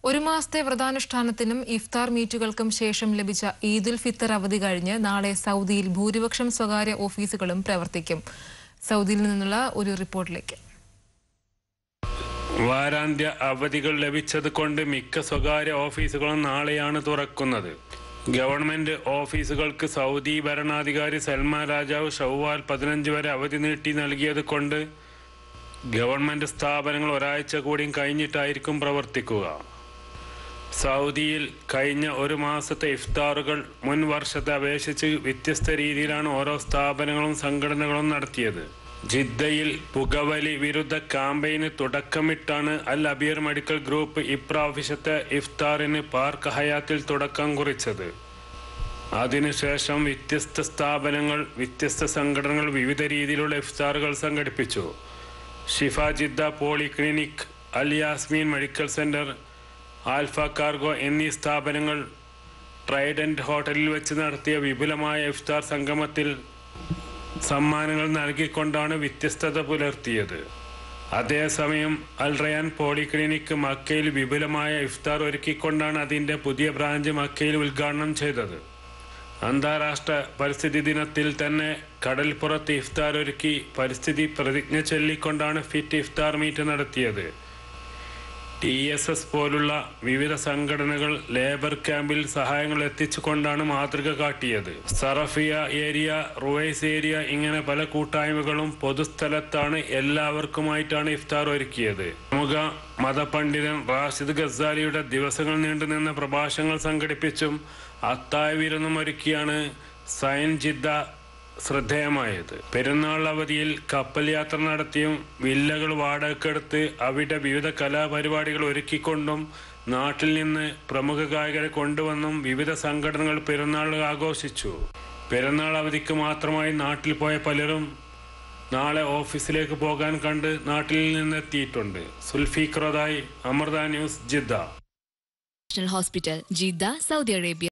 ഒരു മാസത്തെ വ്രതാനുഷ്ഠാനത്തിനും ഇഫ്താർ മീറ്റുകൾക്കും ശേഷം ലഭിച്ച ഈദുൽ ഫിത്തർ അവധി കഴിഞ്ഞ് നാളെ സൗദിയിൽ ഭൂരിപക്ഷം സ്വകാര്യ ഓഫീസുകളും പ്രവർത്തിക്കും സൗദിയിൽ നിന്നുള്ള ഒരു റിപ്പോർട്ടിലേക്ക് വാരാന്ത്യ അവധികൾ ലഭിച്ചത് കൊണ്ട് മിക്ക സ്വകാര്യ ഓഫീസുകളും നാളെയാണ് തുറക്കുന്നത് ഗവൺമെന്റ് ഓഫീസുകൾക്ക് സൗദി ഭരണാധികാരി സൽമാൻ രാജാവ് ഷവ്വാൽ പതിനഞ്ച് വരെ അവധി നീട്ടി നൽകിയത് കൊണ്ട് ഗവൺമെന്റ് സ്ഥാപനങ്ങൾ ഒരാഴ്ച കൂടിയും കഴിഞ്ഞിട്ടായിരിക്കും പ്രവർത്തിക്കുക സൗദിയിൽ കഴിഞ്ഞ ഒരു മാസത്തെ ഇഫ്താറുകൾ മുൻ വർഷത്തെ അപേക്ഷിച്ച് വ്യത്യസ്ത രീതിയിലാണ് ഓരോ സ്ഥാപനങ്ങളും സംഘടനകളും നടത്തിയത് ജിദ്ദയിൽ പുകവലി വിരുദ്ധ ക്യാമ്പയിന് തുടക്കമിട്ടാണ് അൽ അബീർ മെഡിക്കൽ ഗ്രൂപ്പ് ഇപ്രാവശ്യത്തെ ഇഫ്താറിന് പാർക്ക് ഹയാത്തിൽ തുടക്കം കുറിച്ചത് അതിനുശേഷം വ്യത്യസ്ത സ്ഥാപനങ്ങൾ വ്യത്യസ്ത സംഘടനകൾ വിവിധ രീതിയിലുള്ള ഇഫ്താറുകൾ സംഘടിപ്പിച്ചു Shifa Jeddah polyclinic Al Yasmeen medical centre Alpha Cargo എന്നീ സ്ഥാപനങ്ങൾ ട്രൈഡന്റ് ഹോട്ടലിൽ വെച്ച് നടത്തിയ വിപുലമായ ഇഫ്താർ സംഗമത്തിൽ സമ്മാനങ്ങൾ നൽകിക്കൊണ്ടാണ് വ്യത്യസ്തത പുലർത്തിയത് അതേസമയം അൽ റയാൻ പോളിക്ലിനിക് മക്കയിൽ വിപുലമായ ഇഫ്താർ ഒരുക്കിക്കൊണ്ടാണ് അതിൻ്റെ പുതിയ ബ്രാഞ്ച് മക്കയിൽ ഉദ്ഘാടനം ചെയ്തത് അന്താരാഷ്ട്ര പരിസ്ഥിതി ദിനത്തിൽ തന്നെ കടൽപ്പുറത്ത് ഇഫ്താർ ഒരുക്കി പരിസ്ഥിതി പ്രതിജ്ഞ ചൊല്ലിക്കൊണ്ടാണ് ഫിറ്റ് ഇഫ്താർ മീറ്റ് നടത്തിയത് ടി എസ് എസ് പോലുള്ള വിവിധ സംഘടനകൾ ലേബർ ക്യാമ്പിൽ സഹായങ്ങൾ എത്തിച്ചുകൊണ്ടാണ് മാതൃക കാട്ടിയത് സറഫിയ ഏരിയ റുവൈസ് ഏരിയ ഇങ്ങനെ പല കൂട്ടായ്മകളും പൊതുസ്ഥലത്താണ് എല്ലാവർക്കുമായിട്ടാണ് ഇഫ്താർ ഒരുക്കിയത് പ്രമുഖ മതപണ്ഡിതൻ റാഷിദ് ഗസാലിയുടെ ദിവസങ്ങൾ നീണ്ടുനിന്ന പ്രഭാഷണങ്ങൾ സംഘടിപ്പിച്ചും അത്തായ വിരുന്നും ഒരുക്കിയാണ് സൈൻ ജിദ്ദ ശ്രദ്ധേയമായത് പെരുന്നാൾ അവധിയിൽ കപ്പൽ യാത്ര നടത്തിയും വില്ലകൾ വാടകയ്ക്കെടുത്ത് അവിടെ വിവിധ കലാപരിപാടികൾ ഒരുക്കിക്കൊണ്ടും നാട്ടിൽ നിന്ന് പ്രമുഖ ഗായകരെ കൊണ്ടുവന്നും വിവിധ സംഘടനകൾ പെരുന്നാൾ ആഘോഷിച്ചു പെരുന്നാൾ അവധിക്ക് മാത്രമായി നാട്ടിൽ പോയ പലരും നാളെ ഓഫീസിലേക്ക് പോകാൻ കണ്ട് നാട്ടിൽ നിന്നെത്തിയിട്ടുണ്ട് സുൽഫീഖ്റോദായി Amrita news Jeddah national hospital Jeddah Saudi Arabia